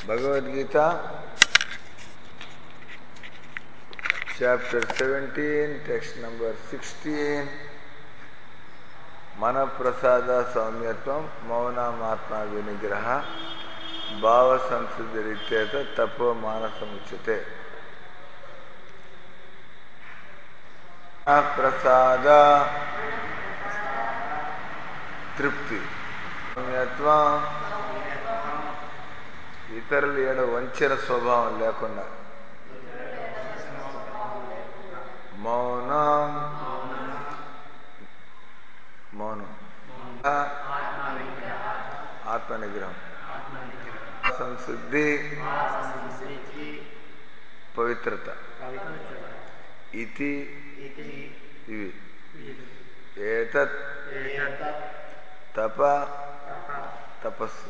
Bhagavad Gita chapter seventeen text number sixteen మన ప్రసాద సౌమ్యత్వం మౌనమాత్మ వినిగ్రహ భావ సంసిద్ధి రీత్యేత తపో మానసముచ్యతే ప్రసాద తృప్తి సౌమ్యత్వం ఇతరుల ఏడ వంచన స్వభావం లేకుండా మౌనం మౌనం ఆత్మ నిగ్రహం సంశుద్ధి పవిత్రత ఇది ఇవి ఏతత్ తప తపస్సు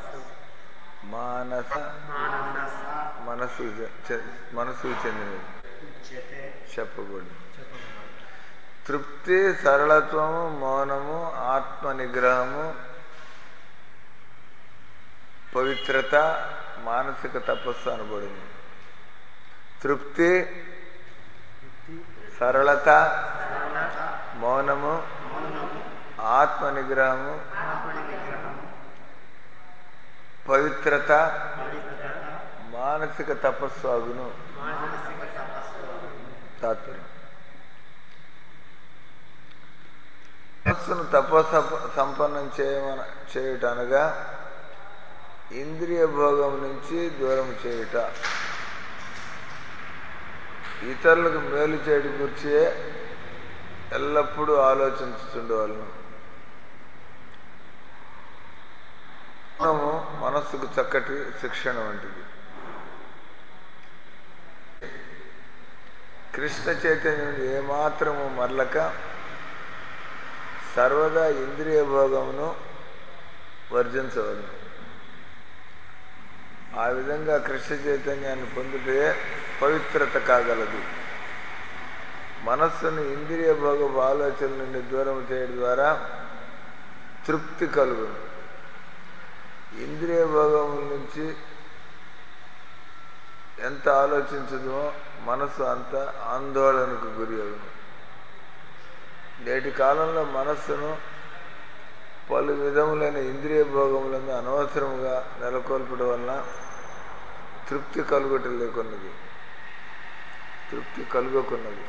మానస మనసు మనసు చెందినది చెప్పకూడదు తృప్తి సరళత్వము మౌనము ఆత్మ నిగ్రహము పవిత్రత మానసిక తపస్సు అనబడింది తృప్తి సరళత మౌనము ఆత్మ నిగ్రహము పవిత్రత మానసిక తపస్సు అగును తాత్పర్యం మనస్సును తపస్స సంపన్నం చేయమన చేయుటనగా ఇంద్రియ భోగం నుంచి దూరం చేయుట ఇతరులకు మేలు చేయడం గురించి ఎల్లప్పుడూ ఆలోచించుతుండేవాళ్ళను మనము మనస్సుకు చక్కటి శిక్షణ వంటిది కృష్ణ చైతన్యం ఏమాత్రము మరలక సర్వదా ఇంద్రియ భోగమును వర్జించవలను ఆ విధంగా కృష్ణ చైతన్యాన్ని పొందితే పవిత్రత కాగలదు మనస్సును ఇంద్రియ భోగపు ఆలోచన నుండి దూరం చేయడం ద్వారా తృప్తి కలుగును ఇంద్రియ భోగముల నుంచి ఎంత ఆలోచించదో మనసు అంత ఆందోళనకు గురి అవును నేటి కాలంలో మనస్సును పలు విధములైన ఇంద్రియ భోగములను అనవసరముగా నెలకొల్పడం వలన తృప్తి కలుగటం లేకున్నది తృప్తి కలుగకున్నది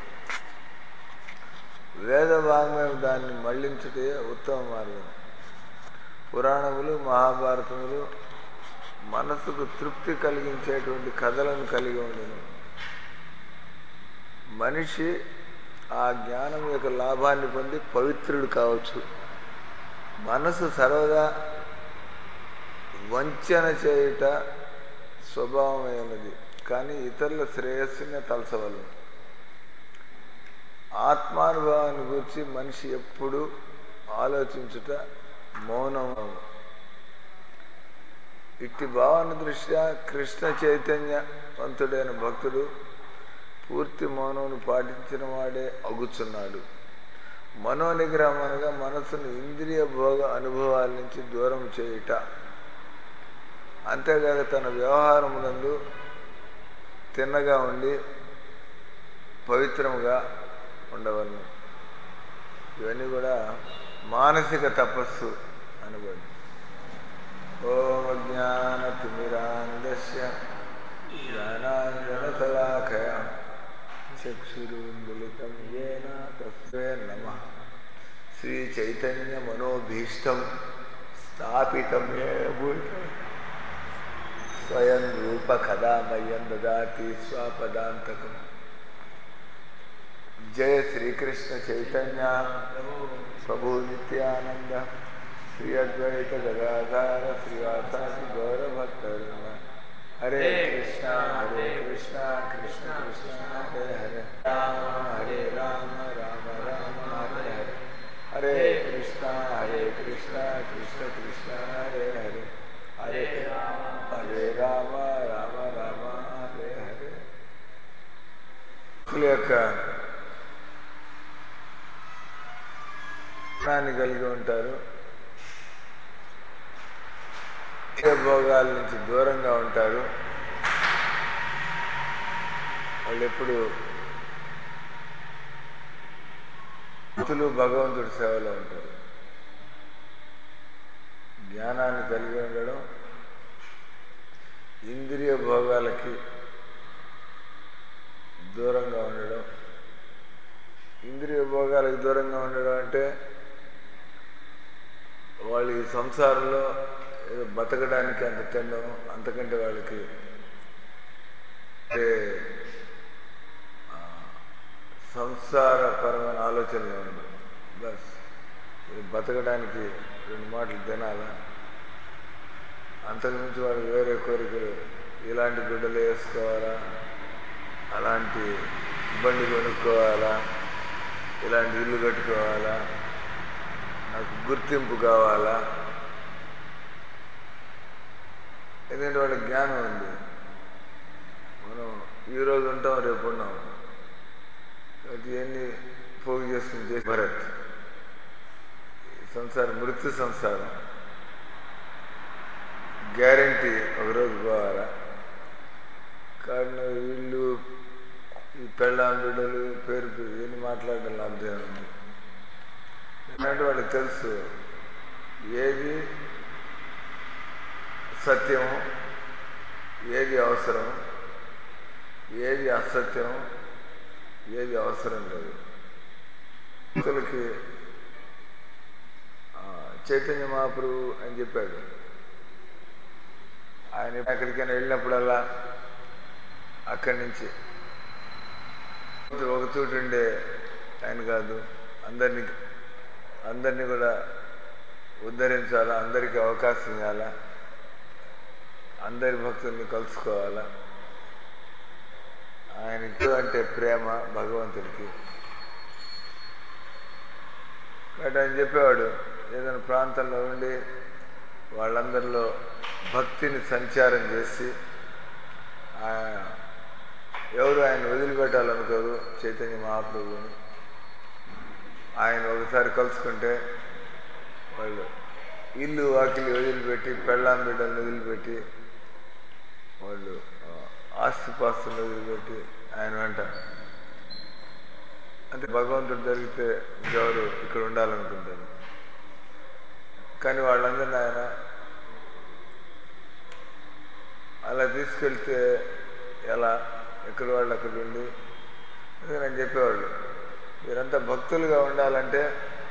వేద వాంగ్మయం దాన్ని మళ్లించుటే ఉత్తమ మార్గం పురాణములు మహాభారతములు మనసుకు తృప్తి కలిగించేటువంటి కథలను కలిగి ఉండను మనిషి ఆ జ్ఞానం యొక్క లాభాన్ని పొంది పవిత్రుడు కావచ్చు మనసు సర్వదా వంచన చేయుట స్వభావమైనది కానీ ఇతరుల శ్రేయస్సునే తలసవలను ఆత్మానుభవాన్ని గురించి మనిషి ఎప్పుడు ఆలోచించుట మౌనం ఇట్టి భావన దృష్ట్యా కృష్ణ చైతన్యవంతుడైన భక్తుడు పూర్తి మౌనమును పాటించిన వాడే అగుచున్నాడు మనోనిగ్రహం అనగా మనసును ఇంద్రియ భోగ అనుభవాల నుంచి దూరం చేయుట అంతేకాక తన వ్యవహారమునందు తిన్నగా ఉండి పవిత్రముగా ఉండవలను ఇవన్నీ కూడా మానసిక తపస్సు అనబడి ఓం జ్ఞానతిమిరాంగస్య జ్ఞానాంజనశలాఖయ చక్షురుందులితం ఏన తస్వే నమ శ్రీ చైతన్య మనోభీష్టం స్థాపితం స్వయం రూప కదామయం దదాతి స్వపదాంతకం జయ శ్రీకృష్ణ చైతన్య ప్రభు నిత్యానంద శ్రీ అద్వైత గదాధార శ్రీవాసాది గౌరభక్తరుణ హరే కృష్ణ హరే కృష్ణ కృష్ణ కృష్ణ హరే హరే రామ హరే రామ రామ రామ హరే హరే హరే కృష్ణ హరే కృష్ణ కృష్ణ కృష్ణ హరే హరే హరే రామ హరే రామ రామ రామ హరే హరే యొక్క జ్ఞానాన్ని కలిగి ఉంటారు ఏ భోగాల నుంచి దూరంగా ఉంటారు వాళ్ళు ఎప్పుడు భక్తులు భగవంతుడి సేవలో ఉంటారు జ్ఞానాన్ని కలిగి ఉండడం ఇంద్రియ భోగాలకి దూరంగా ఉండడం ఇంద్రియ భోగాలకు దూరంగా ఉండడం అంటే వాళ్ళు ఈ సంసారంలో ఏదో బతకడానికి అంత తినడం అంతకంటే వాళ్ళకి అంటే ఆ, సంసారపరమైన ఆలోచనలు ఉండదు బస్ ఇది బతకడానికి రెండు మాటలు తినాలా అంతకుమించి వాడు వేరే కోరికలు ఇలాంటి గుడ్డలు వేసుకోవాలా అలాంటి బండి కొనుక్కోవాలా ఇలాంటి ఇల్లు కట్టుకోవాలా నాకు గుర్తింపు కావాలా ఎందుకంటే వాళ్ళకి జ్ఞానం ఉంది మనం ఈరోజు ఉంటాం రేపు ఉన్నాం కాబట్టి ఇవన్నీ పోగు చేసుకుని చేసి భరత్ ఈ సంసారం మృత్యు సంసారం గ్యారంటీ ఒకరోజు పోవాలా కారణం వీళ్ళు ఈ పెళ్ళాం బిడ్డలు పేరు పేరు ఇవన్నీ మాట్లాడడం లాభం ఉంది ఎందుకంటే వాళ్ళకి తెలుసు ఏది సత్యం ఏది అవసరం ఏది అసత్యం ఏది అవసరం లేదు భక్తులకి ఆ, చైతన్య మహాప్రభు అని చెప్పాడు ఆయన ఎక్కడికైనా వెళ్ళినప్పుడల్లా అక్కడి నుంచి ఒక చోటు ఉండే ఆయన కాదు అందరినీ అందరినీ కూడా ఉద్ధరించాలా అందరికీ అవకాశం ఇవ్వాలా అందరి భక్తుల్ని కలుసుకోవాలా ఆయనకు అంటే ప్రేమ భగవంతుడికి కాబట్టి ఆయన చెప్పేవాడు ఏదైనా ప్రాంతంలో ఉండి వాళ్ళందరిలో భక్తిని సంచారం చేసి ఆ- ఎవరు ఆయన వదిలిపెట్టాలనుకోరు చైతన్య మహాప్రభువుని ఆయన ఒకసారి కలుసుకుంటే వాళ్ళు ఇల్లు వాకిలి వదిలిపెట్టి పెళ్ళాం బిడ్డలను వదిలిపెట్టి వాళ్ళు ఆ, ఆస్తిపాస్తులను వదిలిపెట్టి ఆయన వెంట అంటే భగవంతుడు జరిగితే ఎవరు ఇక్కడ ఉండాలనుకుంటారు కానీ వాళ్ళందరినీ ఆయన అలా తీసుకెళ్తే ఎలా ఎక్కడ వాళ్ళు అక్కడ ఉండి అందుకని నేను చెప్పేవాళ్ళు మీరంతా భక్తులుగా ఉండాలంటే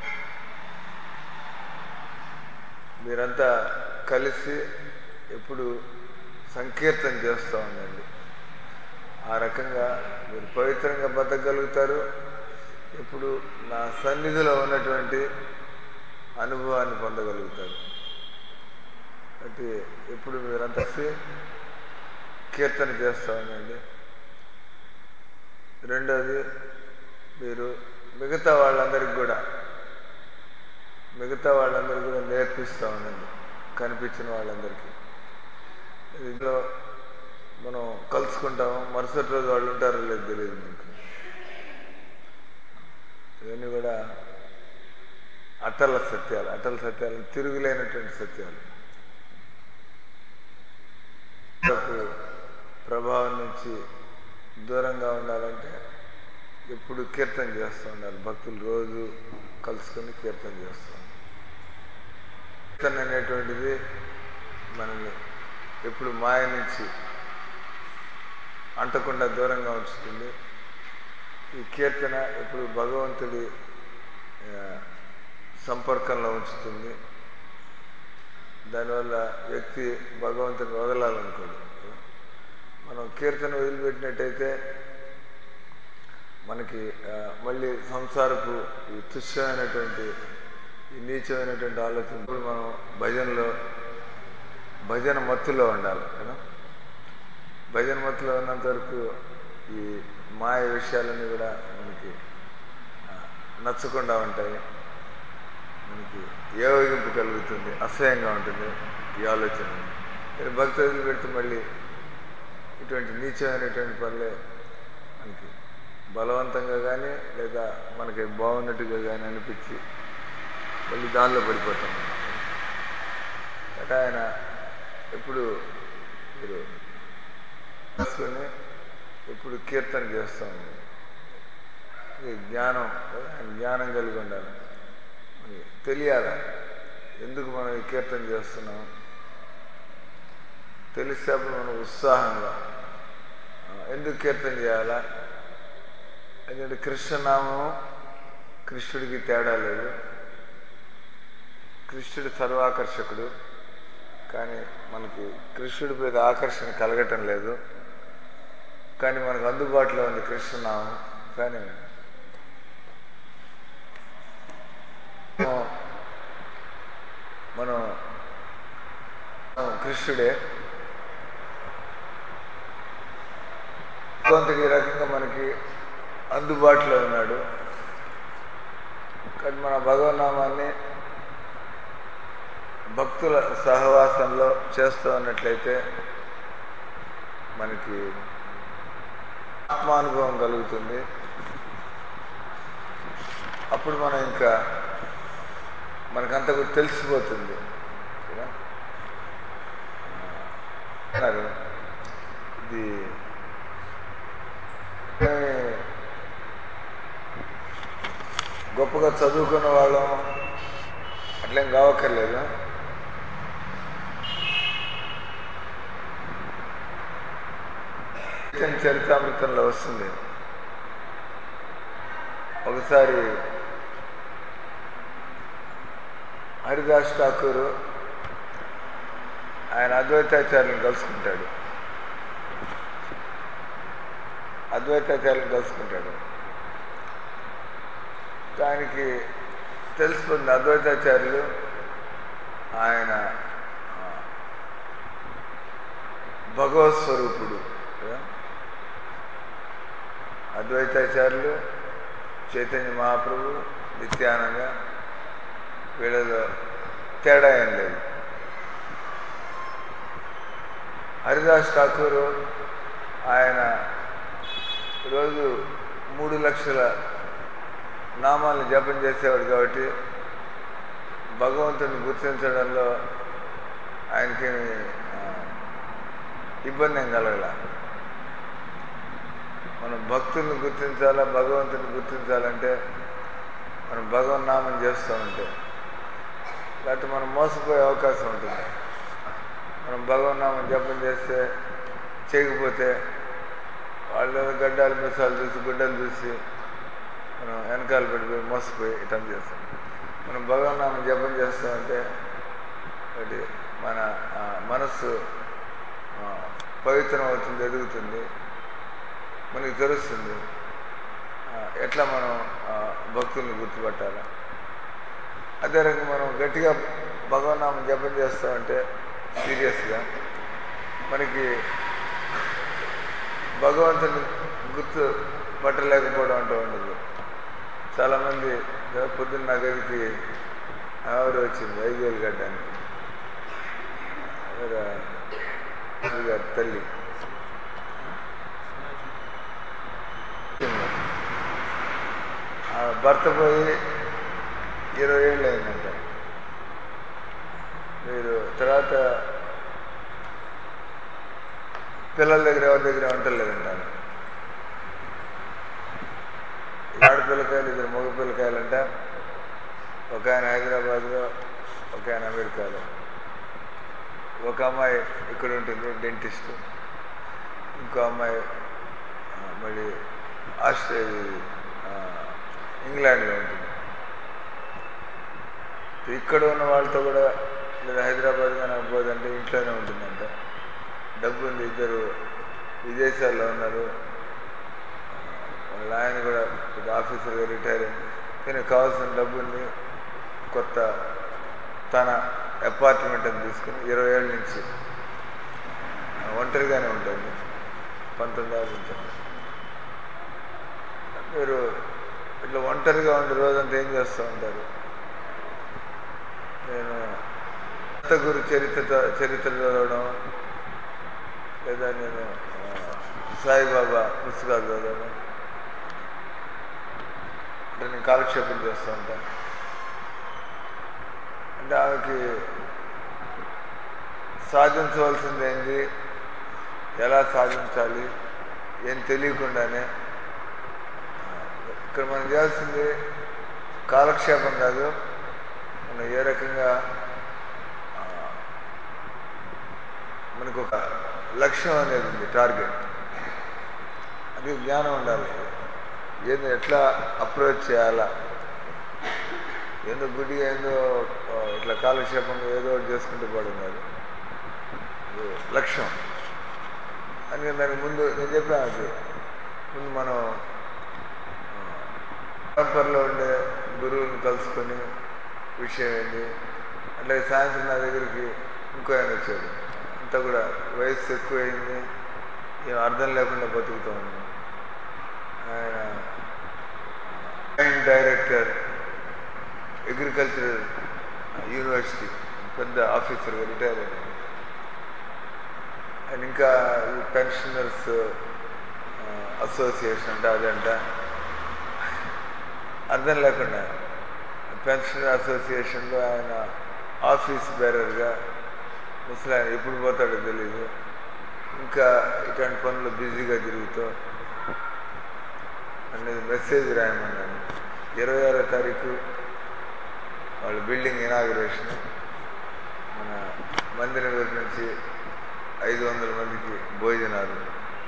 మీరంతా కలిసి ఎప్పుడు సంకీర్తన చేస్తూ ఉండండి ఆ రకంగా మీరు పవిత్రంగా బతకగలుగుతారు ఇప్పుడు నా సన్నిధిలో ఉన్నటువంటి అనుభవాన్ని పొందగలుగుతారు అంటే ఎప్పుడు మీరంతా కలిసి కీర్తన చేస్తూ ఉండండి రెండోది మీరు మిగతా వాళ్ళందరికీ కూడా మిగతా వాళ్ళందరికీ కూడా నేర్పిస్తూ ఉండండి కనిపించిన వాళ్ళందరికీ ఇంట్లో మనం కలుసుకుంటాము మరుసటి రోజు వాళ్ళు ఉంటారో లేదు తెలియదు మనకు ఇవన్నీ కూడా అటల సత్యాలు అటల సత్యాలు తిరుగులేనటువంటి సత్యాలు మనకు ప్రభావం నుంచి దూరంగా ఉండాలంటే ఎప్పుడు కీర్తన చేస్తూ ఉండాలి భక్తులు రోజు కలుసుకొని కీర్తన చేస్తాం కీర్తన అనేటువంటిది మనల్ని ఎప్పుడు మాయ నుంచి అంటకుండా దూరంగా ఉంచుతుంది ఈ కీర్తన ఎప్పుడు భగవంతుడి ఆ, సంపర్కంలో ఉంచుతుంది దానివల్ల వ్యక్తి భగవంతుని వదలాలనుకోడు మనం కీర్తన వదిలిపెట్టినట్టయితే మనకి ఆ, మళ్ళీ సంసారపు ఈ తుచ్చమైనటువంటి ఈ నీచమైనటువంటి ఆలోచన ఇప్పుడు మనం భజనలో భజన మత్తులో ఉండాలి కదా భజన మత్తులో ఉన్నంత వరకు ఈ మాయ విషయాలన్నీ కూడా మనకి ఆ, నచ్చకుండా ఉంటాయి మనకి ఏవగింపు కలుగుతుంది అసహ్యంగా ఉంటుంది ఈ ఆలోచన మీరు భక్తి వదిలిపెడితే మళ్ళీ ఇటువంటి నీచమైనటువంటి పనులే మనకి బలవంతంగా కానీ లేదా మనకి బాగున్నట్టుగా కానీ అనిపించి మళ్ళీ దానిలో పడిపోతాం అంటే ఆయన ఇప్పుడు మీరు రాసుకొని ఇప్పుడు కీర్తన చేస్తాం ఇది జ్ఞానం కదా, జ్ఞానం కలిగి ఉండాలి మనకి తెలియాలి ఎందుకు మనం ఈ కీర్తన చేస్తున్నాం తెలిసేప్పుడు మనం ఉత్సాహంగా ఆ, ఎందుకు కీర్తన చేయాలా ఎందుకంటే కృష్ణనామం కృష్ణుడికి తేడా లేదు కృష్ణుడు సర్వాకర్షకుడు కానీ మనకి కృష్ణుడి మీద ఆకర్షణ కలగటం లేదు కానీ మనకు అందుబాటులో ఉంది కృష్ణనామం కానీ మనం- మనం మనం కృష్ణుడే భగవంతుడు ఈ రకంగా మనకి అందుబాటులో ఉన్నాడు కానీ మన భగవన్నామాన్ని భక్తుల సహవాసంలో చేస్తూ ఉన్నట్లయితే మనకి ఆత్మానుభవం కలుగుతుంది అప్పుడు మనం ఇంకా మనకంతా కూడా తెలిసిపోతుంది కదా? అన్నారు ఇది ఏ, గొప్పగా చదువుకున్న వాళ్ళం అట్లేం కావక్కర్లేదు చైతన్య చరితామృతంలో వస్తుంది ఒకసారి హరిదాస్ ఠాకూర్ ఆయన అద్వైతాచార్యులను కలుసుకుంటాడు అద్వైతాచార్యులను కలుసుకుంటాడు దానికి తెలిసిపోతుంది అద్వైతాచార్యులు ఆయన ఆ, భగవత్ స్వరూపుడు కదా? అద్వైతాచార్యులు చైతన్య మహాప్రభు నిత్యానంద వీళ్ళలో తేడా ఏం లేదు హరిదాస్ ఠాకూర్ ఆయన రోజు మూడు లక్షల నామాలను జపం చేసేవాడు కాబట్టి భగవంతుని గుర్తించడంలో ఆయనకి ఆ, ఇబ్బంది ఏం కలగల మనం భక్తుల్ని గుర్తించాలా భగవంతుని గుర్తించాలంటే మనం భగవన్ నామం చేస్తూ ఉంటే లేకపోతే మనం మోసపోయే అవకాశం ఉంటుంది మనం భగవన్ నామం జపం చేస్తే చేయకపోతే వాళ్ళు గడ్డాలు మిసాలు చూసి గుడ్డలు చూసి మనం వెనకాల పడిపోయి మోసపోయి ఇటం చేస్తాం మనం భగవన్ నామం జపం చేస్తామంటే ఒకటి మన ఆ, మనస్సు ఆ, పవిత్రం అవుతుంది ఎదుగుతుంది మనకి తెలుస్తుంది ఆ, ఎట్లా మనం ఆ, భక్తుల్ని గుర్తుపట్టాలి అదే రకంగా మనం గట్టిగా భగవన్నామం జపం చేస్తామంటే సీరియస్గా మనకి భగవంతుని గుర్తు పట్టలేకపోవడం అంటూ ఉండదు చాలామంది రేపు పొద్దున్న నా గదికి ఎవరు వచ్చింది ఐదు వేలు కట్టడానికి ఎవరు? ఇది గారి తల్లి ఆ భర్త పోయి ఇరవై ఏళ్ళు అయిందంట మీరు తర్వాత పిల్లల దగ్గర ఎవరి దగ్గర ఉండలేదంటారు ఆడపిల్లకాయలు ఇద్దరు మగ పిల్లకాయలంట ఒక ఆయన హైదరాబాద్లో ఒక ఆయన అమెరికాలో ఒక అమ్మాయి ఇక్కడ ఉంటుంది డెంటిస్ట్ ఇంకో అమ్మాయి ఆ, మళ్ళీ ఆస్ట్రేలియా ఆ, ఇంగ్లాండ్లో ఉంటుంది ఇక్కడ ఉన్న వాళ్ళతో కూడా లేదా హైదరాబాద్ కానీ అవ్వదంటే ఇంట్లోనే ఉంటుందంట డబ్బు ఉంది ఇద్దరు విదేశాల్లో ఉన్నారు వాళ్ళ ఆయన కూడా పెద్ద ఆఫీసర్గా రిటైర్ అయింది కానీ కావాల్సిన డబ్బు ఉంది కొత్త తన అపార్ట్మెంట్ అని తీసుకుని ఇరవై ఏళ్ళ నుంచి ఒంటరిగానే ఉంటుంది పంతొమ్మిది ఏళ్ళ నుంచి మీరు ఇట్లా ఒంటరిగా ఉండే రోజంతా ఏం చేస్తూ ఉంటారు నేను భర్త గురు చరిత్ర చరిత్ర చదవడం లేదా నేను ఆ, సాయిబాబా పుస్తకాలు చదవడం అంటే నేను కాలక్షేపం చేస్తూ ఉంటాను అంటే ఆమెకి సాధించవలసింది ఏంది ఎలా సాధించాలి ఏం తెలియకుండానే ఇక్కడ మనం చేయాల్సింది కాలక్షేపం కాదు మనం ఏ రకంగా ఆ, మనకు ఒక లక్ష్యం అనేది ఉంది టార్గెట్ అది జ్ఞానం ఉండాలి ఏందో ఎట్లా అప్రోచ్ చేయాలా ఏందో గుడి ఏందో ఆ, ఇట్లా కాలక్షేపంగా ఏదో ఒకటి చేసుకుంటూ పోవడం కాదు ఇది లక్ష్యం అని దానికి ముందు నేను చెప్పాను అది ముందు మనం పరంపరలో ఉండే గురువుని కలుసుకొని విషయం ఏంది అట్లా సాయంత్రం నా దగ్గరికి ఇంకో ఆయన వచ్చాడు అంతా కూడా వయస్సు ఎక్కువైంది ఏం అర్థం లేకుండా బతుకుతూ ఉంది ఆయన డైరెక్టర్ అగ్రికల్చరల్ యూనివర్సిటీ పెద్ద ఆఫీసర్గా రిటైర్ అయ్యాడు అండ్ ఇంకా ఈ పెన్షనర్స్ అసోసియేషన్ అంటే అదంట అర్థం లేకుండా పెన్షనర్ అసోసియేషన్లో ఆయన ఆఫీస్ బేరర్గా ముసలాయన ఎప్పుడు పోతాడో తెలీదు ఇంకా ఇట్లాంటి పనులు బిజీగా తిరుగుతూ అనేది మెసేజ్ రాయమన్నాను ఇరవై ఆరో తారీఖు వాళ్ళ బిల్డింగ్ ఇనాగ్రేషన్ మన మందినగర్ నుంచి ఐదు వందల మందికి భోజనాలు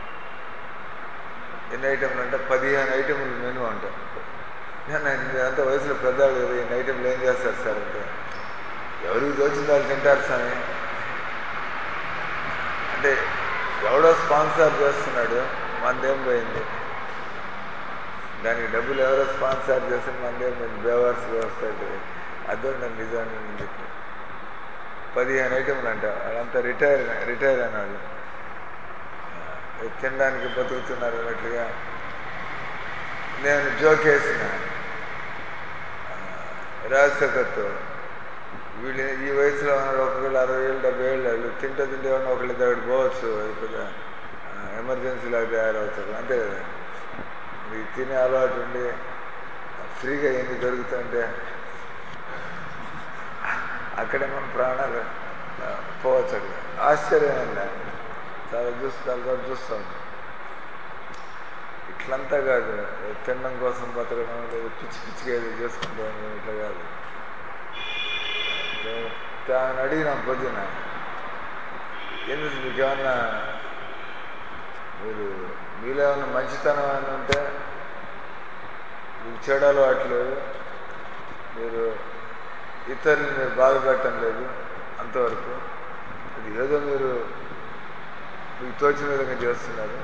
ఎన్ని ఐటెంలు అంటే పదిహేను ఐటెంలు మెను అంట నేను అంత వయసులో పెద్దవాళ్ళు కదా ఎన్ని ఐటెంలు ఏం చేస్తారు సార్ అంటే ఎవరికి తోచింది వాళ్ళు తింటారు స్వామి అంటే ఎవడో స్పాన్సర్ చేస్తున్నాడు మనదేం పోయింది దానికి డబ్బులు ఎవరో స్పాన్సర్ చేస్తే మనదేం పోయింది బేవర్స్ వ్యవస్థ ఉంటుంది అదో నన్ను నిజాన్ని నేను చెప్పి పదిహేను ఐటెంలు అంట వాళ్ళంతా రిటైర్ రిటైర్ అయిన వాళ్ళు తినడానికి బతుకుతున్నారు అన్నట్లుగా నేను జోకేసిన రాజశేఖర్తో వీళ్ళు ఈ వయసులో ఉన్నారు ఒకళ్ళు అరవై ఏళ్ళు డెబ్బై ఏళ్ళు వాళ్ళు తింటే తింటే ఏమన్నా ఒకళ్ళు దగ్గర పోవచ్చు అది పెద్ద ఎమర్జెన్సీలో తయారవుతారు అంతే కదా ఇది తినే అలవాటు ఉండి ఫ్రీగా ఎన్ని దొరుకుతుంటే అక్కడే మన ప్రాణాలు ఆ, పోవచ్చు అక్కడ ఆశ్చర్యం అండి చాలా చూసి చాలా కూడా చూస్తాం ఇట్లంతా కాదు తినడం కోసం బతకడం లేదు పిచ్చి పిచ్చిగా ఏదో చేసుకుంటాం ఇట్లా కాదు ఆయన అడిగిన పొద్దున ఎందుకు మీకు ఏమన్నా మీరు మీలో ఏమన్నా మంచితనం అని ఉంటే మీకు చెడు అలవాటు లేదు మీరు ఇతరులను మీరు బాధపెట్టడం లేదు అంతవరకు అది ఏదో మీరు మీకు తోచిన విధంగా చేస్తున్నారు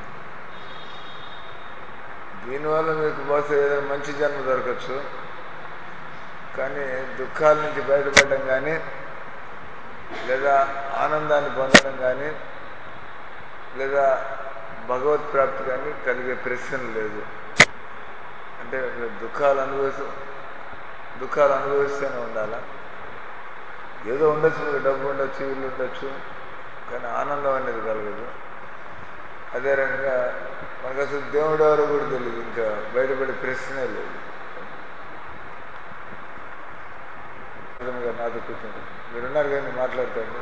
దీనివల్ల మీకు బహుశా ఏదైనా మంచి జన్మ దొరకచ్చు కానీ దుఃఖాల నుంచి బయటపడడం కానీ లేదా ఆనందాన్ని పొందడం కానీ లేదా భగవత్ ప్రాప్తి కానీ కలిగే ప్రశ్న లేదు అంటే మీరు దుఃఖాలు అనుభవిస్తూ దుఃఖాలు అనుభవిస్తూనే ఉండాలా ఏదో ఉండొచ్చు మీకు డబ్బు ఉండొచ్చు ఇల్లు ఉండొచ్చు కానీ ఆనందం అనేది కలగదు అదే రకంగా మనకు అసలు దేవుడు ఎవరో కూడా తెలియదు ఇంకా బయటపడే ప్రశ్నే లేదు నిజంగా నాతో కూర్చోండి మీరున్నారు కానీ మాట్లాడతాను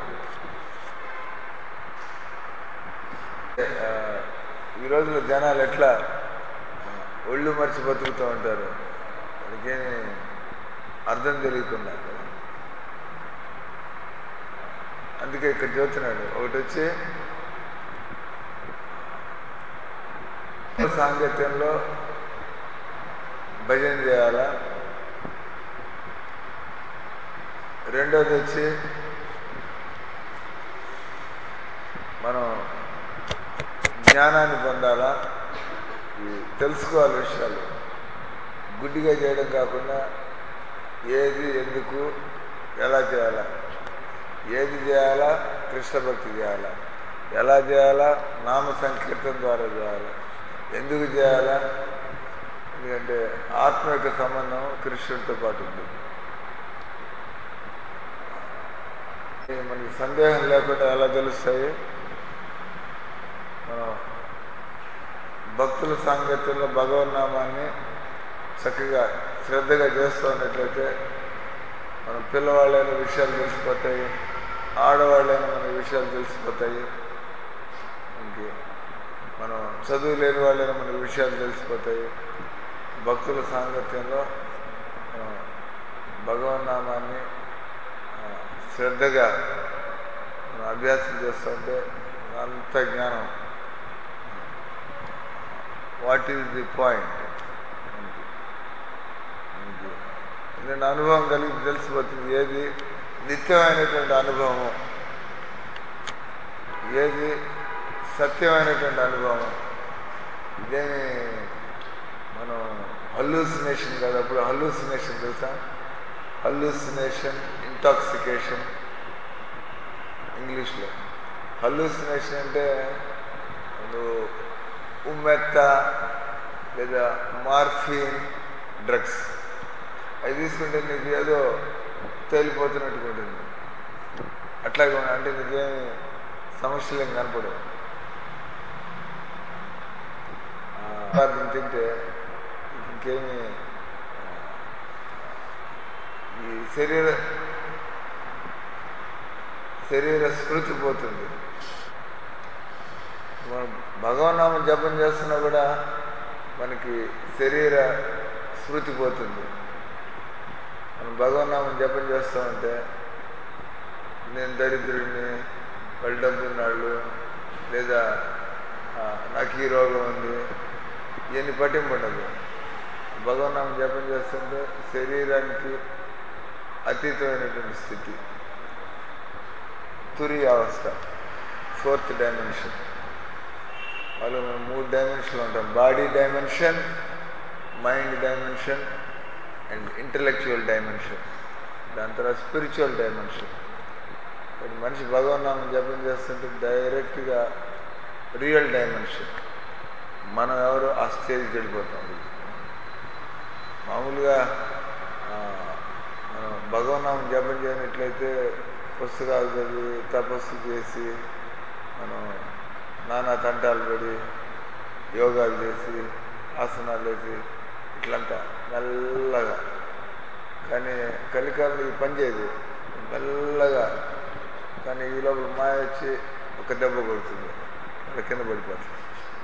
ఆ, ఈ రోజుల్లో జనాలు ఎట్లా ఆ, ఒళ్ళు మర్చి బతుకుతూ ఉంటారు వాళ్ళకేమి అర్థం తెలియకుండా అందుకే ఇక్కడ చూస్తున్నాడు ఒకటి వచ్చి సాంగత్యంలో భజన చేయాలా రెండోది వచ్చి మనం జ్ఞానాన్ని పొందాలా ఈ తెలుసుకోవాలి విషయాలు గుడ్డిగా చేయడం కాకుండా ఏది ఎందుకు ఎలా చేయాలా ఏది చేయాలా కృష్ణ భక్తి చేయాలా ఎలా చేయాలా నామ సంకీర్తన ద్వారా చేయాలా ఎందుకు చేయాలా ఎందుకంటే ఆత్మ యొక్క సంబంధం కృష్ణుడితో పాటు ఉంది ఇది మనకి సందేహం లేకుండా ఎలా తెలుస్తాయి మనం భక్తుల సాంగత్యంలో భగవన్నామాన్ని చక్కగా శ్రద్ధగా చేస్తూ ఉన్నట్లయితే మనం పిల్లవాళ్ళైన విషయాలు తెలిసిపోతాయి ఆడవాళ్ళైనా మనకి విషయాలు తెలిసిపోతాయి ఇంకే మనం చదువు లేని వాళ్ళైనా మనకి విషయాలు తెలిసిపోతాయి భక్తుల సాంగత్యంలో ఆ, భగవన్నామాన్ని ఆ, శ్రద్ధగా మనం అభ్యాసం చేస్తుంటే అంత జ్ఞానం వాట్ ఈజ్ ది పాయింట్ నేను అనుభవం కలిగి తెలిసిపోతుంది ఏది నిత్యమైనటువంటి అనుభవము ఏది సత్యమైనటువంటి అనుభవం ఇదేమి మనం హల్యూసినేషన్ కాదు అప్పుడు హల్యూసినేషన్ తెలుసా హల్యూసినేషన్ ఇంటాక్సికేషన్ ఇంగ్లీష్లో హల్యూసినేషన్ అంటే నువ్వు ఉమ్మెత్త లేదా మార్ఫిన్ డ్రగ్స్ అవి తీసుకుంటే నీకు ఏదో తేలిపోతున్నట్టుగా ఉంటుంది అట్లాగే ఉన్న- అంటే నీకేమి సమస్యలు ఏం కనపడవు ఆ, దీన్ని తింటే ఇంకేమి ఈ శరీర శరీర స్మృతి పోతుంది మనం భగవన్నామం జపం చేస్తున్నా కూడా మనకి శరీర స్మృతి పోతుంది మనం భగవన్నామం జపం చేస్తూ ఉంటే నేను దరిద్రుడిని వాళ్ళు డబ్బున్నాళ్ళు లేదా ఆ, నాకు ఈ రోగం ఉంది ఇవన్నీ పట్టింపడదు భగవన్నామం జపం చేస్తుంటే శరీరానికి అతీతమైనటువంటి స్థితి తురి అవస్థ ఫోర్త్ డైమెన్షన్ వాళ్ళు మనం మూడు డైమెన్షన్లు ఉంటాం body dimension mind dimension and intellectual dimension దాని తర్వాత స్పిరిచువల్ డైమెన్షన్ ఇప్పుడు మనిషి భగవన్నామం జపం చేస్తుంటే డైరెక్ట్గా రియల్ డైమెన్షన్ మనం ఎవరు ఆ స్టేజ్కి వెళ్ళిపోతాం మామూలుగా ఆ, మనం భగవన్నామం జపం చేయనట్లయితే పుస్తకాలు చదివి తపస్సు చేసి మనం నానా తంటాలు పడి యోగాలు చేసి ఆసనాలు వేసి ఇట్లంతా మెల్లగా కానీ కలికాలంలో ఈ పని చేయదు మెల్లగా కానీ ఈ లోపల మాయ వచ్చి ఒక దెబ్బ కొడుతుంది అక్కడ కింద పడిపోతుంది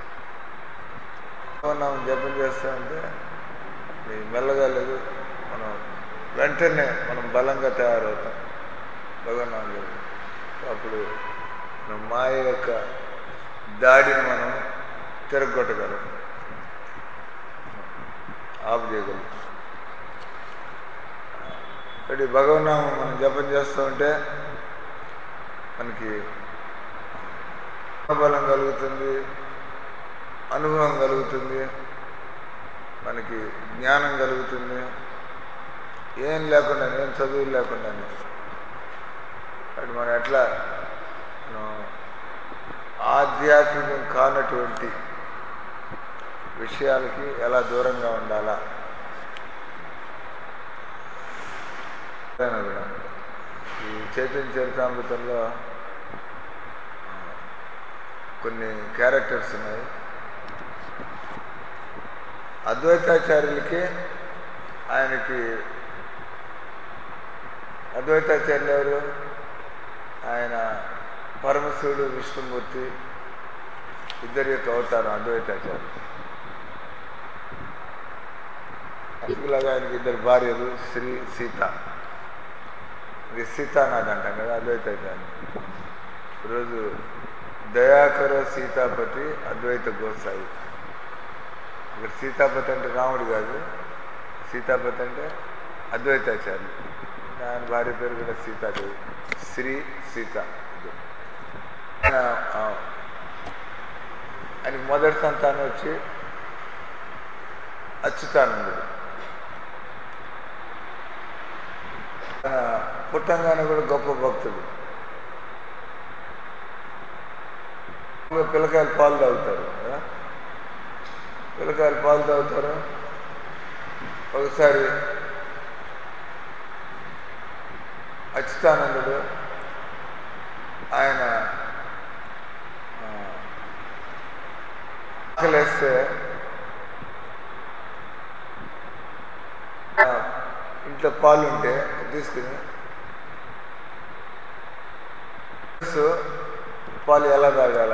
మనం జపం చేస్తామంటే ఇది మెల్లగా లేదు మనం వెంటనే మనం బలంగా తయారవుతాం భగవన్నామం అప్పుడు మనం మాయ యొక్క దాడిని మనం తిరగొట్టగలం ఆపు చేయగలం కాబట్టి భగవన్నామం మనం జపం చేస్తూ ఉంటే మనకి బలం కలుగుతుంది అనుభవం కలుగుతుంది మనకి జ్ఞానం కలుగుతుంది ఏం లేకుండా ఏం చదువు లేకుండా అటు మనం ఎట్లా మనం ఆధ్యాత్మికం కానటువంటి విషయాలకి ఎలా దూరంగా ఉండాలా ఏదైనా కూడా ఈ చైతన్య చరితామృతంలో కొన్ని క్యారెక్టర్స్ ఉన్నాయి అద్వైతాచార్యులకి ఆయనకి అద్వైతాచార్యులు ఎవరు ఆయన పరమశివుడు విష్ణుమూర్తి ఇద్దరి యొక్క అవతారం అద్వైతాచార్యులు అందుకులాగా ఆయనకి ఇద్దరు భార్యలు శ్రీ సీత ఇది సీతానాథ్ అంటాం కదా అద్వైతాచార్యులు ఈరోజు దయాకర సీతాపతి అద్వైత గోసాయి ఇక్కడ సీతాపతి అంటే రాముడు కాదు సీతాపతి అంటే అద్వైతాచార్యులు ఆయన భార్య పేరు కూడా సీతాదేవి శ్రీ సీత ఆయన ఆ, ఆయనకి మొదటి సంతానం వచ్చి అచ్యుతానందుడు ఆయన పుట్టంగానే కూడా గొప్ప భక్తుడు పిల్లకాయలు పాలు తాగుతారు కదా పిల్లకాయలు పాలు తాగుతారు ఒకసారి అచ్యుతానందుడు ఆయన ఆ, ఆకలేస్తే ఆ, ఇంట్లో పాలు ఉంటే తీసుకుని తెలుసు పాలు ఎలా తాగాల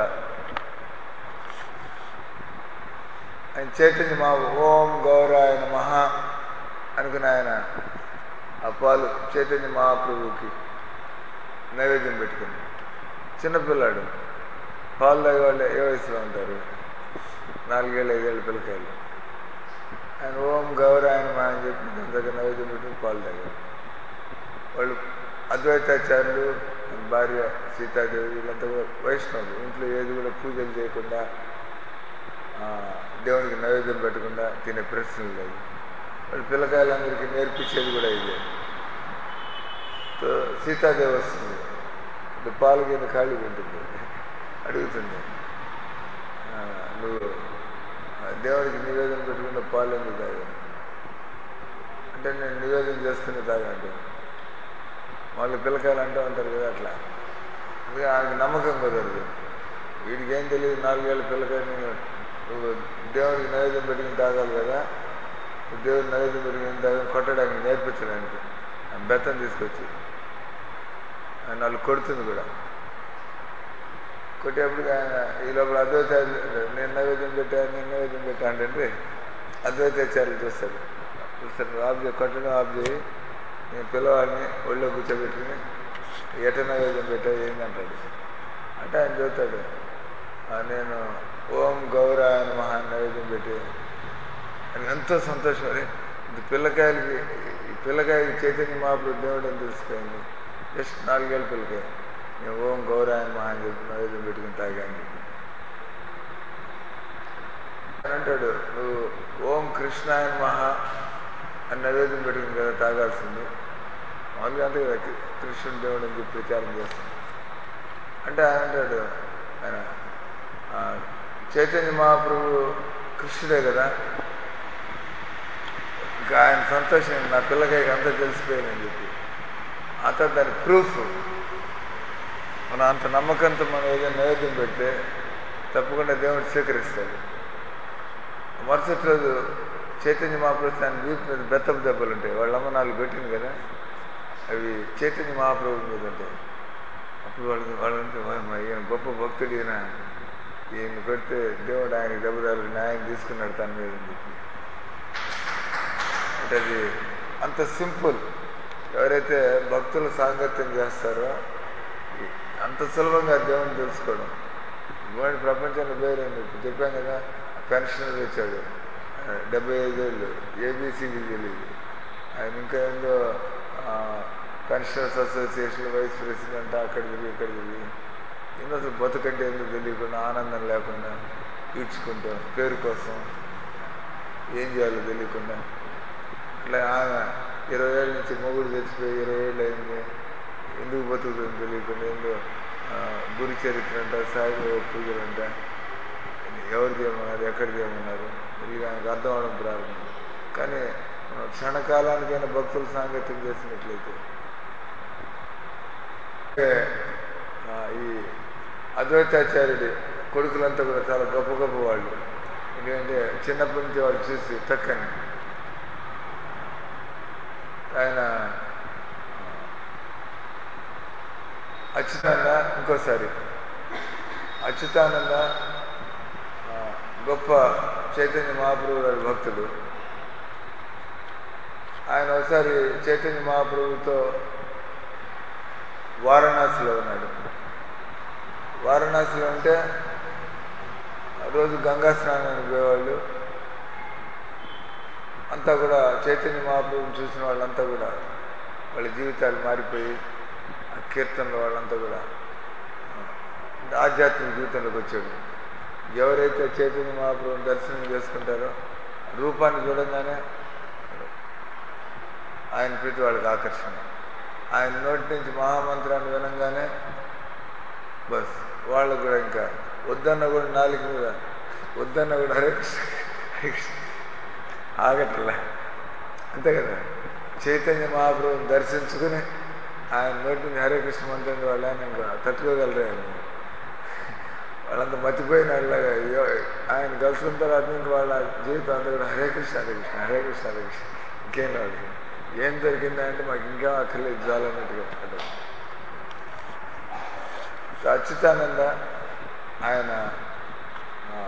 ఆయన చైతన్య మా ఓం గౌరాయ నమః అనుకుని ఆయన ఆ పాలు చైతన్య మహాప్రభువుకి నైవేద్యం పెట్టుకుంది చిన్నపిల్లాడు పాలు తాగేవాళ్ళు ఏ వయసులో ఉంటారు నాలుగేళ్ళు ఐదేళ్ళు పిల్లకాయలు ఆయన ఓం గౌరాయన మా అని చెప్పి దాని దగ్గర నైవేద్యం పెట్టుకుని పాలు తాగారు వాళ్ళు అద్వైతాచార్యులు భార్య సీతాదేవి వీళ్ళంతా కూడా వైష్ణవులు ఇంట్లో ఏది కూడా పూజలు చేయకుండా ఆ, దేవునికి నైవేద్యం పెట్టకుండా తినే ప్రశ్నలు లేదు వాళ్ళు పిల్లకాయలందరికీ నేర్పించేది కూడా ఇదే సో సీతాదేవి వస్తుంది ఇప్పుడు పాలు కింద ఖాళీగా ఉంటుంది అడుగుతుంది ఆ, నువ్వు ఆ, దేవునికి నివేదన పెట్టుకున్న పాలు ఎందుకు తాగాను అంటే నేను నివేదన చేసుకుని తాగంటే వాళ్ళు పిల్లకాయలు అంటూ ఉంటారు కదా అట్లా అందుకే ఆయనకి నమ్మకం కుదరదు వీడికి ఏం తెలియదు నాలుగేళ్ళ పిల్లకాయని నువ్వు దేవునికి నైవేద్యం పెట్టుకుని తాగాలి కదా దేవుని నైవేద్యం పెట్టుకుని తాగని కొట్టడానికి నేర్పించడానికి ఆ బెత్తం తీసుకొచ్చి ఆయన వాళ్ళు కొడుతుంది కూడా కొట్టేప్పుడు ఆయన ఈ లోపల అద్వైతాలు నేను నైవేద్యం పెట్టా నేను నైవేద్యం పెట్టా అంటే అద్వైతాచార్యులు చూస్తారు చూస్తారు నువ్వు ఆఫ్ చేయి కొట్టడం ఆఫ్ చేయి నేను పిల్లవాడిని ఒళ్ళో కూర్చోబెట్టుకుని ఎట నైవేద్యం పెట్టా ఏందంటాడు అంటే ఆయన చూస్తాడు "ఆ, నేను ఓం గౌరాయ మహా నైవేద్యం పెట్టి అని ఎంతో సంతోషం అరే ఇది పిల్లకాయలకి ఈ పిల్లకాయలకి చైతన్య మహాప్రభు దేవుడు అని తెలిసిపోయింది జస్ట్ నాలుగేళ్ళ పిల్లకాయ నేను ఓం గౌరాయన మహా అని చెప్పి నైవేద్యం పెట్టుకుని తాగాను అని అంటాడు నువ్వు ఓం కృష్ణాయన మహా అని నైవేద్యం పెట్టుకుని కదా తాగాల్సింది మామూలుగా అంతే కదా కృ- కృష్ణుడు దేవుడు అని చెప్పి ప్రచారం చేస్తాం అంటే ఆయన అంటాడు ఆయన ఆ, చైతన్య మహాప్రభు కృష్ణుడే కదా ఇంకా ఆయన సంతోషం నా పిల్లకాయకి అంతా తెలిసిపోయిందని చెప్పి ఆ తర్వాత దాని ప్రూఫ్ మనం అంత నమ్మకంతో మనం ఏదైనా నైవేద్యం పెడితే తప్పకుండా దేవుడు స్వీకరిస్తాడు మరుసటి రోజు చైతన్య మహాప్రభు ఆయన వీపు మీద బెత్తపు దెబ్బలు ఉంటాయి వాళ్ళ అమ్మ నాలుగు పెట్టింది కదా అవి చైతన్య మహాప్రభు మీద ఉంటాయి అప్పుడు వాళ్ళకి వాళ్ళంటే "వామ్మా, ఈయన గొప్ప భక్తుడు ఈయన ఈయన పెడితే దేవుడు ఆయన దెబ్బదారు న్యాయం తీసుకున్నాడు తన మీద అని చెప్పి అంటే అది అంత సింపుల్ ఎవరైతే భక్తుల సాంగత్యం చేస్తారో ఈ- అంత సులభంగా దేవుని తెలుసుకోవడం ఇవాళ ప్రపంచంలో పేరేంది ఇప్పుడు చెప్పాం కదా పెన్షనర్ వచ్చాడు ఆ, డెబ్బై ఐదేళ్ళు ఏబీసీడీ తెలియదు ఆయన ఇంకా ఏందో పెన్షనర్స్ అసోసియేషన్ వైస్ ప్రెసిడెంట్ అక్కడ తిరిగి ఇక్కడ తిరిగి ఏందో అసలు బతుకంటే ఎందుకు తెలియకుండా ఆనందం లేకుండా ఈడ్చుకుంటూ పేరు కోసం ఏం చేయాలో తెలియకుండా అట్లా ఆమె ఇరవై ఏళ్ళ నుంచి మొగుడు చచ్చిపోయి ఇరవై ఏళ్ళు అయింది ఎందుకు బతుకుతుందో తెలియకుండా ఏందో ఆ, గురి చరిత్ర అంట సాయిబాబా పూజలు అంట ఎవరు చేయమన్నారు ఎక్కడ చేయమన్నారు ఇది ఆయనకు అర్థం అవడం ప్రారంభం కానీ మనం క్షణకాలానికైనా భక్తులు సాంగత్యం చేసినట్లయితే అంటే, ఆ, ఈ అద్వైతాచార్యుడి కొడుకులంతా కూడా చాలా గొప్ప గొప్ప వాళ్ళు ఎందుకంటే చిన్నప్పటి నుంచి వాళ్ళు చూసి తక్కని ఆయన అచ్యుతానంద ఇంకోసారి అచ్యుతానంద ఆ, గొప్ప చైతన్య మహాప్రభు గారి భక్తుడు ఆయన ఒకసారి చైతన్య మహాప్రభుతో వారణాసిలో ఉన్నాడు వారణాసిలో ఉంటే ఆ రోజు గంగా స్నానానికి పోయేవాళ్ళు అంతా కూడా చైతన్య మహాప్రభుని చూసిన వాళ్ళంతా కూడా వాళ్ళ జీవితాలు మారిపోయి ఆ కీర్తనలు వాళ్ళంతా కూడా ఆ, ఆధ్యాత్మిక జీవితంలోకి వచ్చాడు ఎవరైతే చైతన్య మహాప్రభుని దర్శనం చేసుకుంటారో రూపాన్ని చూడంగానే ఆయన ప్రతి వాళ్ళకి ఆకర్షణ ఆయన నోటి నుంచి మహామంత్రాన్ని వినంగానే బస్ వాళ్ళకు కూడా ఇంకా వద్దన్న కూడా నాలుగు మీద వద్దన్న కూడా హరే కృష్ణ హరే కృష్ణ ఆగట్లా అంతే కదా చైతన్య మహాప్రభుని దర్శించుకుని ఆయన నోటి నుంచి హరే కృష్ణ మంత్రం వాళ్ళు ఆయన ఇంకా తట్టుకోగలరు ఆయన వాళ్ళంతా మర్చిపోయిన వాళ్ళగా అయ్యో ఆయన కలుసుకున్న తర్వాత ఇంకా వాళ్ళ జీవితం అంతా కూడా హరే కృష్ణ హరే కృష్ణ హరే కృష్ణ హరే కృష్ణ ఇంకేం రాదు ఏం దొరికిందా అంటే మాకు ఇంకా అక్కర్లేదు చాలన్నట్టుగా అంటారు సో అచ్యుతానంద ఆయన ఆ,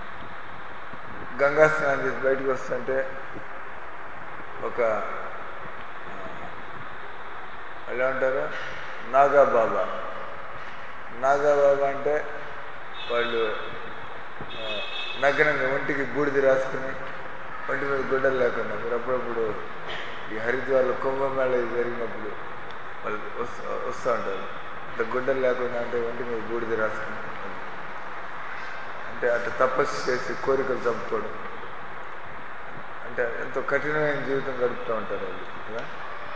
గంగా స్నానం చేసి బయటకు వస్తుంటే ఒక ఆ, వాళ్ళు ఏమంటారు నాగా బాబా నాగా బాబా అంటే వాళ్ళు ఆ, నగ్నంగా ఒంటికి బూడిద రాసుకుని ఒంటి మీద గుడ్డలు లేకుండా మీరు అప్పుడప్పుడు ఈ హరిద్వార్లో కుంభమేళ ఇది జరిగినప్పుడు వాళ్ళు వస్తూ వస్తూ ఉంటారు అంటే గుడ్డలు లేకుండా అంటే ఒంటి మీద బూడిద రాసుకుని అంటే అట్లా తపస్సు చేసి కోరికలు చంపుకోవడం అంటే ఎంతో కఠినమైన జీవితం గడుపుతూ ఉంటారు వాళ్ళు కదా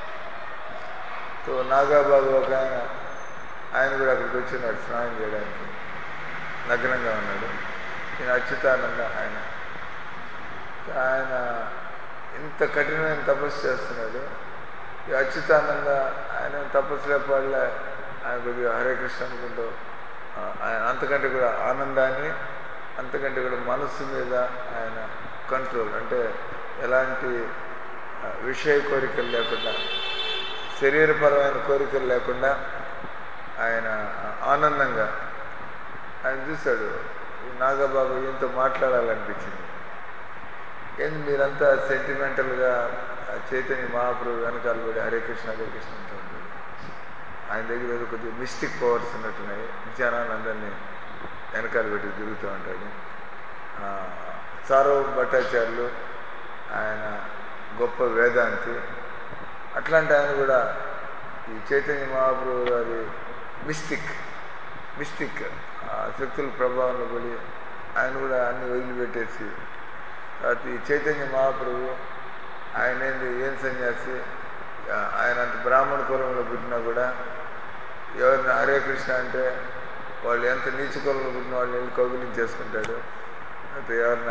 సో నాగాబాబు ఒక ఆయన ఆయన కూడా అక్కడికి వచ్చినాడు స్నానం చేయడానికి నగ్నంగా ఉన్నాడు నేను అచ్యుతానంద ఆయన ఆయన ఇంత కఠినమైన తపస్సు చేస్తున్నాడు ఈ అచ్యుతానంద ఆయన తపస్సు లేపాళ్ళ ఆయన కొద్దిగా హరే కృష్ణ అనుకుంటూ ఆ, ఆయన అంతకంటే కూడా ఆనందాన్ని అంతకంటే కూడా మనస్సు మీద ఆయన కంట్రోల్ అంటే ఎలాంటి ఆ, విషయ కోరికలు లేకుండా శరీరపరమైన కోరికలు లేకుండా ఆయన ఆనందంగా ఆయన చూశాడు ఈ నాగబాబు ఈయనతో మాట్లాడాలనిపించింది ఏంది మీరంతా సెంటిమెంటల్గా చైతన్య మహాప్రభు వెనకాల పడి హరే కృష్ణ హరే కృష్ణ అంటూ ఉంటాడు ఆయన దగ్గర ఏదో కొద్దిగా మిస్టిక్ పవర్స్ ఉన్నట్టున్నాయి జనాన్ని అందరినీ వెనకాల పెట్టి తిరుగుతూ ఉంటాడు ఆ, సారో భట్టాచార్యులు ఆయన గొప్ప వేదాంతి అట్లాంటి ఆయన కూడా ఈ చైతన్య మహాప్రభు గారి మిస్టిక్ మిస్టిక్ ఆ శక్తుల ప్రభావంలో పడి ఆయన కూడా అన్ని వదిలిపెట్టేసి తర్వాత ఈ చైతన్య మహాప్రభు ఆయన ఏంది ఏం సన్యాసి ఆ, ఆయన అంత బ్రాహ్మణ కులంలో పుట్టినా కూడా ఎవరిని హరే కృష్ణ అంటే వాళ్ళు ఎంత నీచ కులంలో పుట్టిన వాళ్ళు వెళ్ళి కౌగిలించేసుకుంటాడు అయితే ఎవరిన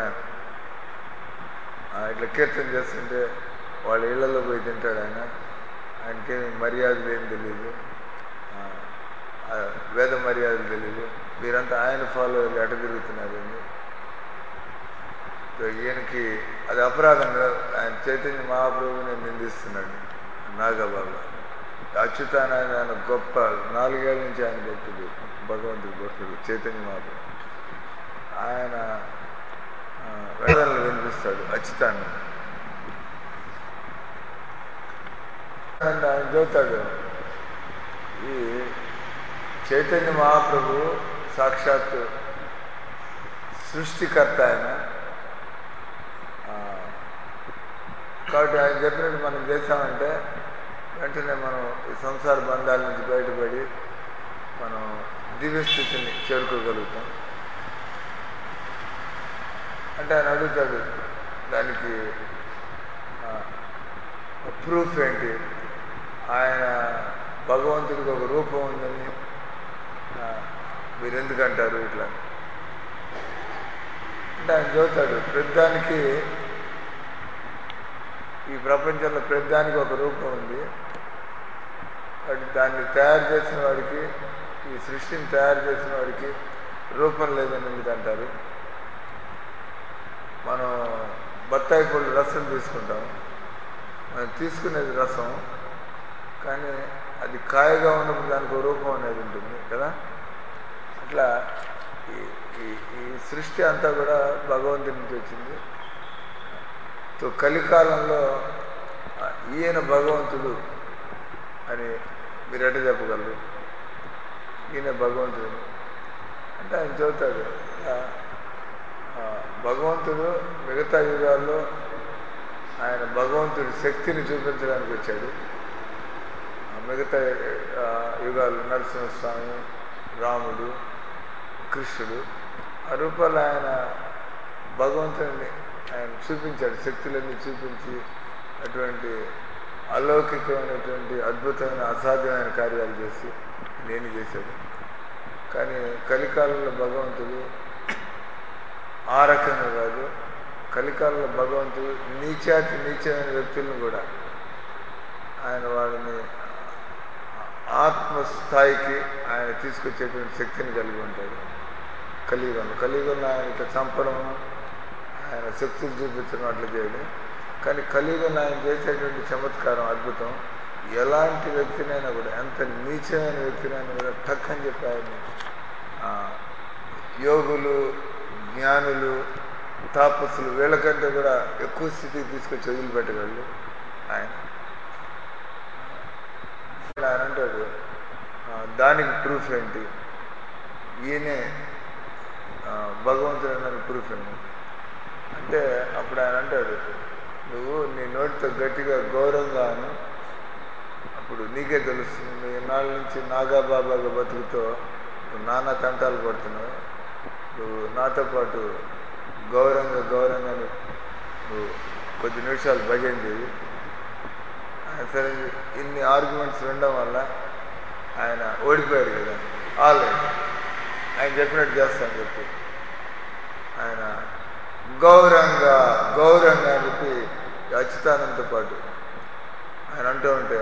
ఇట్లా కీర్తన చేస్తుంటే వాళ్ళ ఇళ్లలో పోయి తింటాడు ఆయన ఆయనకేమి మర్యాదలు ఏం తెలియదు ఆ, ఆ, వేద మర్యాదలు తెలియదు మీరంతా ఆయన ఫాలో ఎట తిరుగుతున్నారండి సో ఈయనకి అది అపరాధంగా ఆయన చైతన్య మహాప్రభుని నిందిస్తున్నాడు నాగబాబు అచ్యుతానాయన ఆయన గొప్ప నాలుగేళ్ల నుంచి ఆయన భక్తుడు భగవంతుడు భక్తుడు చైతన్య మహాప్రభు ఆయన ఆ, వేదాలను వినిపిస్తాడు అచ్యుతాన్ని ఆయన చదువుతాడు ఈ చైతన్య మహాప్రభు సాక్షాత్ సృష్టికర్త ఆయన ఆ, కాబట్టి ఆయన చెప్పినట్టు మనం చేసామంటే వెంటనే మనం ఈ సంసార బంధాల నుంచి బయటపడి మనం దివ్య స్థితిని చేరుకోగలుగుతాం అంటే ఆయన అడుగుతాడు దానికి ప్రూఫ్ ఏంటి ఆయన భగవంతుడికి ఒక రూపం ఉందని ఆ, మీరు ఎందుకంటారు ఇట్లా అంటే ఆయన చదువుతాడు ప్రతిదానికి ఈ ప్రపంచంలో ప్రతిదానికి ఒక రూపం ఉంది కాబట్టి దాన్ని తయారు చేసిన వాడికి ఈ సృష్టిని తయారు చేసిన వాడికి రూపం లేదని ఎందుకు అంటారు మనం బత్తాయి పళ్ళు రసం తీసుకుంటాం మనం తీసుకునేది రసం కానీ అది కాయగా ఉన్నప్పుడు దానికి ఒక రూపం అనేది ఉంటుంది కదా అట్లా ఈ ఈ ఈ సృష్టి అంతా కూడా భగవంతుడి నుంచి వచ్చింది సో కలికాలంలో ఆ, ఈయన భగవంతుడు అని మీరు ఎట చెప్పగలరు ఈయన భగవంతుడు అంటే ఆయన చెబుతాడు ఆ, ఆ, భగవంతుడు మిగతా యుగాల్లో ఆయన భగవంతుడి శక్తిని చూపించడానికి వచ్చాడు ఆ మిగతా ఆ, యుగాలు నరసింహస్వామి రాముడు కృష్ణుడు ఆ రూపాలు ఆయన భగవంతుడిని ఆయన చూపించాడు శక్తులన్నీ చూపించి అటువంటి అలౌకికమైనటువంటి అద్భుతమైన అసాధ్యమైన కార్యాలు చేసి నేను చేశాడు కానీ కలికాలంలో భగవంతుడు ఆ రకంగా కాదు కలికాలంలో భగవంతుడు నీచాతి నీచమైన వ్యక్తులను కూడా ఆయన వాళ్ళని ఆత్మస్థాయికి ఆయన తీసుకొచ్చేటువంటి శక్తిని కలిగి ఉంటాడు కలియుగంలో కలియుగంలో ఆయన ఇట్లా చంపడం ఆయన శక్తులు చూపించడం అట్లా చేయడం కానీ కలియుగంలో ఆయన చేసేటువంటి చమత్కారం అద్భుతం ఎలాంటి వ్యక్తినైనా కూడా ఎంత నీచమైన వ్యక్తినైనా కూడా టక్ అని చెప్పి ఆయన్ని ఆ, యోగులు జ్ఞానులు తాపసులు వీళ్ళకంటే కూడా ఎక్కువ స్థితికి తీసుకొచ్చి వదిలిపెట్టగలడు ఆయన ఆయన అంటాడు ఆ, దానికి ప్రూఫ్ ఏంటి ఈయనే ఆ, భగవంతుడు అన్న ప్రూఫ్ ఏంటి అంటే అప్పుడు ఆయన అంటాడు నువ్వు నీ నోటితో గట్టిగా గౌరవంగా అను అప్పుడు నీకే తెలుస్తుంది నువ్వు ఇన్నాళ్ళ నుంచి నాగా బాబాగా బతుకుతో నువ్వు నానా తంటాలు పడుతున్నావు నువ్వు నాతో పాటు గౌరవంగా గౌరవంగా నువ్వు నువ్వు కొద్ది నిమిషాలు భజన చేయి ఆయన సరే ఇన్ని ఆర్గ్యుమెంట్స్ వినడం వల్ల ఆయన ఓడిపోయాడు కదా ఆల్రెడీ ఆయన చెప్పినట్టు చేస్తాను చెప్పి ఆయన గౌరవంగా గౌరవంగా అని చెప్పి అచ్యుతానందతో పాటు ఆయన అంటూ ఉంటే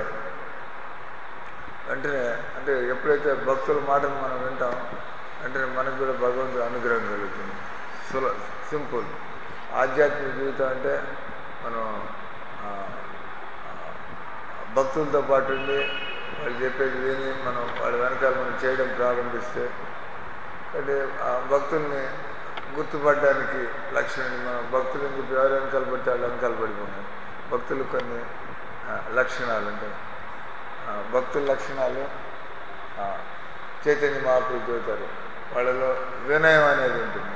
వెంటనే అంటే ఎప్పుడైతే భక్తుల మాటలు మనం వింటాం వెంటనే మనకు కూడా భగవంతుడు అనుగ్రహం కలుగుతుంది సుల సింపుల్ ఆధ్యాత్మిక జీవితం అంటే మనం ఆ, ఆ, భక్తులతో పాటు ఉండి వాళ్ళు చెప్పేది విని మనం వాళ్ళ వెనకాల మనం చేయడం ప్రారంభిస్తే అంటే ఆ భక్తుల్ని గుర్తుపడడానికి లక్షణం మనం భక్తులు అని చెప్పి ఎవరు వెనకాల పడితే వాళ్ళు వెనకాల పడిపోయినారు భక్తులు కొన్ని ఆ, లక్షణాలు ఉంటాయి ఆ, భక్తుల లక్షణాలు ఆ, చైతన్య మహాప్రభు చెబుతారు వాళ్ళలో వినయం అనేది ఉంటుంది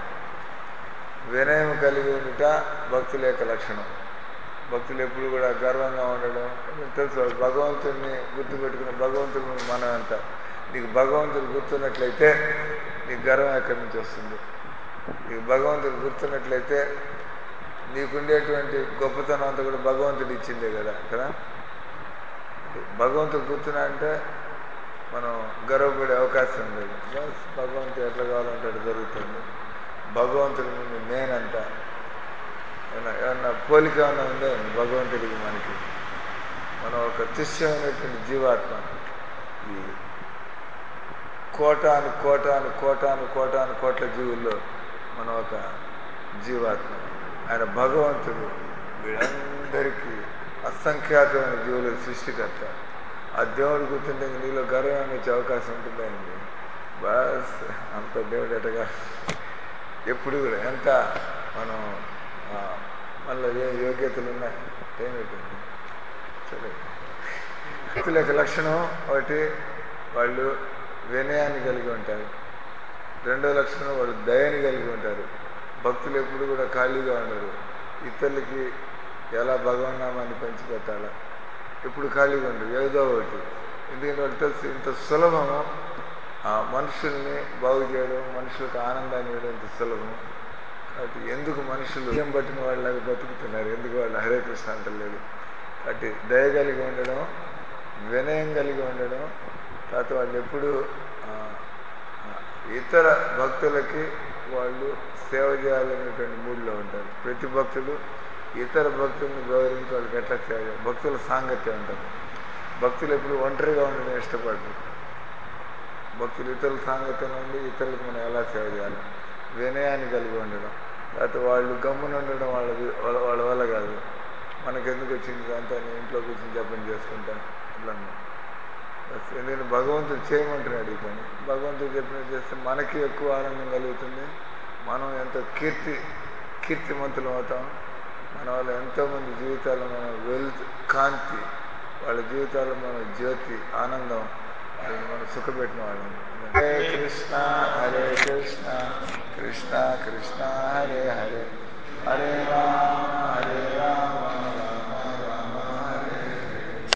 వినయం కలిగి ఉండుట భక్తుల యొక్క లక్షణం భక్తులు ఎప్పుడు కూడా గర్వంగా ఉండడం తెలుసు వాళ్ళు భగవంతుడిని గుర్తుపెట్టుకున్న భగవంతుడు మనం అంట నీకు భగవంతుడు గుర్తున్నట్లయితే నీకు గర్వం ఎక్కడి నుంచి వస్తుంది నీకు భగవంతుడు గుర్తున్నట్లయితే నీకుండేటువంటి గొప్పతనం అంతా కూడా భగవంతుడు ఇచ్చిందే కదా కదా భగవంతుడు గుర్తున్నా అంటే మనం గర్వపడే అవకాశం లేదు బస్ భగవంతుడు ఎట్లా కావాలంటే అట్లా జరుగుతుంది భగవంతుడి ముందు నేనంత ఏమన్నా ఏమన్నా పోలిక ఏమన్నా ఉందే భగవంతుడికి మనకి మనం ఒక తుష్యమైనటువంటి జీవాత్మ ఈ కోటాను కోటాను కోటాను కోటాను కోట్ల జీవుల్లో మనం ఒక జీవాత్మ ఆయన భగవంతుడు వీళ్ళందరికీ అసంఖ్యాతమైన జీవుల సృష్టికర్త ఆ దేవుడు గుర్తుంటే ఇంక నీలో గర్వం వచ్చే అవకాశం ఉంటుందండి బస్ అంత దేవుడు ఎటగా ఎప్పుడు కూడా ఎంత మనం ఆ, మనలో ఏ యోగ్యతలు ఉన్నాయి టైం అయిపోయింది సరే భక్తుల యొక్క లక్షణం ఒకటి వాళ్ళు వినయాన్ని కలిగి ఉంటారు రెండో లక్షణం వాళ్ళు దయని కలిగి ఉంటారు భక్తులు ఎప్పుడు కూడా ఖాళీగా ఉండరు ఇతరులకి ఎలా భగవన్నామాన్ని పంచిపెట్టాలా ఎప్పుడు ఖాళీగా ఉండరు ఏదో ఒకటి ఎందుకంటే వాళ్ళు తెలుసు ఇంత సులభము ఆ మనుషుల్ని బాగు చేయడం మనుషులకు ఆనందాన్ని ఇవ్వడం ఇంత సులభం కాబట్టి ఎందుకు మనుషులు ఏం పట్టిన వాళ్ళలాగా బతుకుతున్నారు ఎందుకు వాళ్ళు హరే కృష్ణ అంటలేదు కాబట్టి దయ కలిగి ఉండడం వినయం కలిగి ఉండడం తర్వాత వాళ్ళు ఎప్పుడు ఆ, ఆ, ఇతర భక్తులకి వాళ్ళు సేవ చేయాలనేటువంటి మూడ్లో ఉంటారు ప్రతి భక్తుడు ఇతర భక్తుల్ని గౌరవించి వాళ్ళకి ఎట్లా సేవ చేయాలి భక్తుల సాంగత్యం ఉంటారు భక్తులు ఎప్పుడు ఒంటరిగా ఉండడం ఇష్టపడరు భక్తులు ఇతరుల సాంగత్యం నుండి ఇతరులకు మనం ఎలా సేవ చేయాలి వినయాన్ని కలిగి ఉండడం లేకపోతే వాళ్ళు గమ్మున ఉండడం వాళ్ళ వాళ్ళ వాళ్ళ వల్ల కాదు మనకెందుకు వచ్చింది అంతా నేను ఇంట్లో కూర్చొని జపం చేసుకుంటాను ఇట్లా అన్నాం. బస్ ఎందుకంటే భగవంతుడు చేయమంటున్నాడు ఈ పని భగవంతుడు చెప్పినట్టు చేస్తే మనకి ఎక్కువ ఆనందం కలుగుతుంది మనం ఎంతో కీర్తి కీర్తిమంతులం అవుతాం మన వల్ల ఎంతోమంది జీవితాల్లో మనం వెల్త్ కాంతి వాళ్ళ జీవితాల్లో మన జ్యోతి ఆనందం వాళ్ళని మనం సుఖపెట్టిన వాళ్ళం హరే కృష్ణ హరే కృష్ణ కృష్ణ కృష్ణ హరే హరే హరే